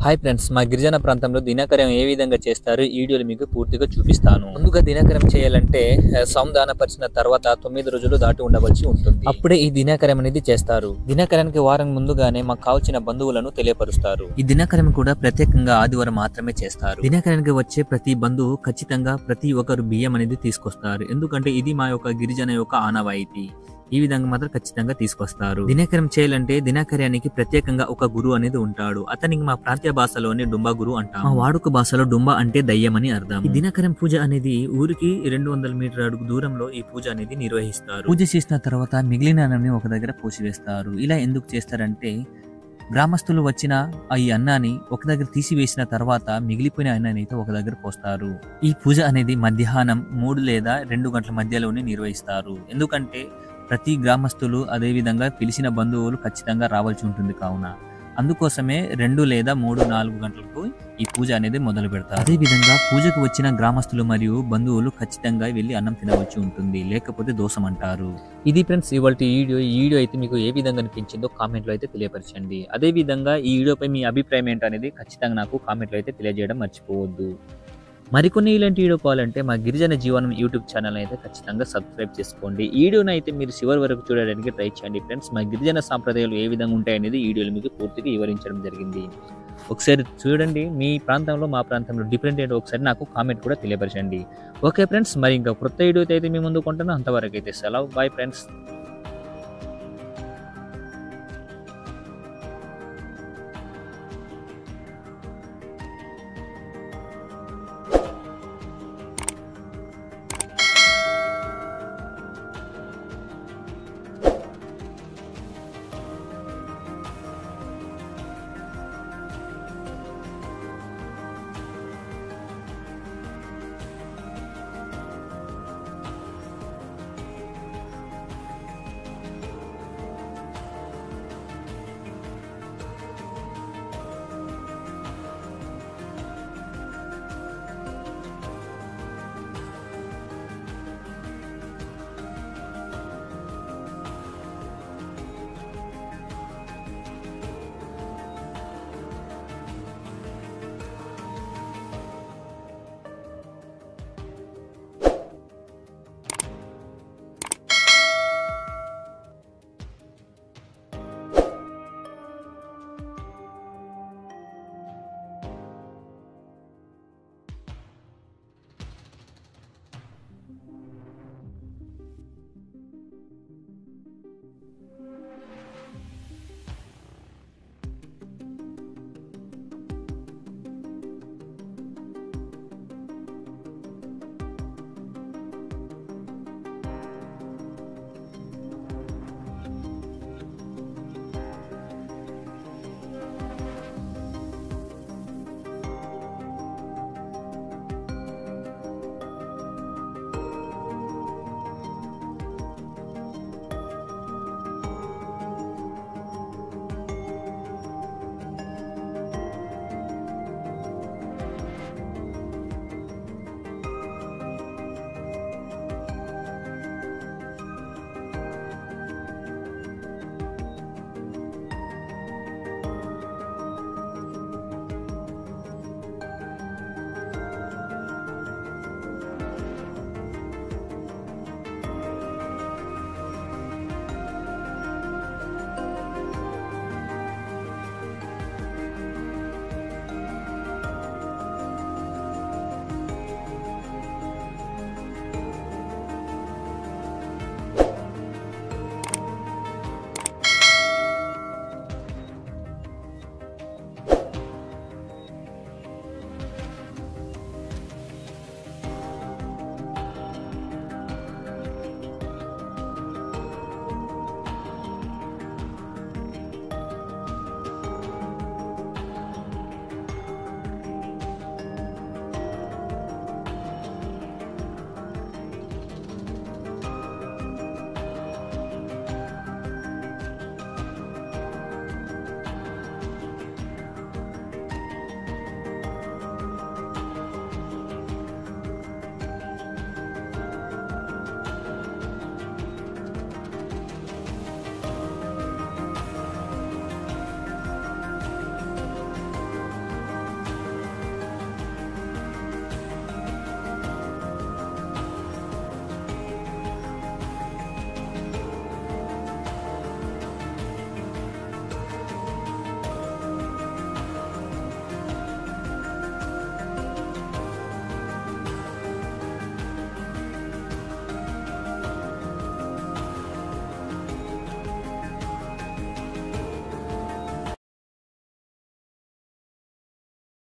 hi friends మా గిరిజన ప్రాంతంలో దినకరం ఏ విధంగా చేస్తారు ఈ వీడియోలో మీకు పూర్తిగా చూపిస్తాను ముందుగా దినకరం చేయాలంటే ఆ, సంధానపరిచిన తర్వాత తొమ్మిది రోజులు దాటి ఉండవలసి ఉంటుంది అప్పుడే ఈ దినకరం అనేది చేస్తారు దినకరానికి వారం ముందుగానే మాకు కావాల్సిన బంధువులను తెలియపరుస్తారు ఈ దినకరం కూడా ప్రత్యేకంగా ఆదివారం మాత్రమే చేస్తారు దినకరానికి వచ్చే ప్రతి బంధువు ఖచ్చితంగా ప్రతి ఒక్కరు బియ్యం అనేది తీసుకొస్తారు ఎందుకంటే ఇది మా యొక్క గిరిజన యొక్క ఆనవాయితీ ఈ విధంగా మాత్రం ఖచ్చితంగా తీసుకొస్తారు దినకరం చేయాలంటే దినకర్యానికి ప్రత్యేకంగా ఒక గురువు అనేది ఉంటాడు అతనికి మా ప్రాంతీయ భాషలోనే డుంబా గురువు అంటాం మా వాడుక భాషలో డుంబా అంటే దయ్యం అని అర్థం ఈ దినకరం పూజ అనేది ఊరికి రెండు వందల మీటర్ అడుగు దూరంలో ఈ పూజ అనేది నిర్వహిస్తారు పూజ చేసిన తర్వాత మిగిలిన అన్నాన్ని ఒక దగ్గర పోసివేస్తారు ఇలా ఎందుకు చేస్తారంటే గ్రామస్తులు వచ్చిన ఆ ఈ అన్నాన్ని ఒక దగ్గర తీసివేసిన తర్వాత మిగిలిపోయిన అన్నాన్ని అయితే ఒక దగ్గర పోస్తారు ఈ పూజ అనేది మధ్యాహ్నం మూడు లేదా రెండు గంటల మధ్యలోనే నిర్వహిస్తారు ఎందుకంటే ప్రతి గ్రామస్తులు అదే విధంగా పిలిచిన బంధువులు ఖచ్చితంగా రావాల్సి ఉంటుంది కావున అందుకోసమే రెండు లేదా మూడు నాలుగు గంటలకు ఈ పూజ అనేది మొదలు పెడతారు అదే విధంగా పూజకు వచ్చిన గ్రామస్తులు మరియు బంధువులు ఖచ్చితంగా వెళ్ళి అన్నం తినవలసి ఉంటుంది లేకపోతే దోషం అంటారు ఇది ఫ్రెండ్స్ ఇవాళ ఈ వీడియో ఈ వీడియో అయితే మీకు ఏ విధంగా అనిపించిందో కామెంట్ లో అయితే తెలియపరచండి అదే విధంగా ఈ వీడియోపై మీ అభిప్రాయం ఏంటనేది ఖచ్చితంగా నాకు కామెంట్ లో అయితే తెలియజేయడం మర్చిపోవద్దు మరికొన్ని ఇలాంటి వీడియో కావాలంటే మా గిరిజన జీవనం యూట్యూబ్ ఛానల్ అయితే ఖచ్చితంగా సబ్స్క్రైబ్ చేసుకోండి ఈ వీడియోని అయితే మీరు చివరి వరకు చూడడానికి ట్రై చేయండి ఫ్రెండ్స్ మా గిరిజన సాంప్రదాయాలు ఏ విధంగా ఉంటాయనేది ఈ వీడియోలో మీకు పూర్తిగా వివరించడం జరిగింది ఒకసారి చూడండి మీ ప్రాంతంలో మా ప్రాంతంలో డిఫరెంట్ ఏంటో ఒకసారి నాకు కామెంట్ కూడా తెలియపరచండి ఓకే ఫ్రెండ్స్ మరి ఇంకా కొత్త వీడియో అయితే మీ ముందు కొంటాను అంతవరకు అయితే సెలవు బాయ్ ఫ్రెండ్స్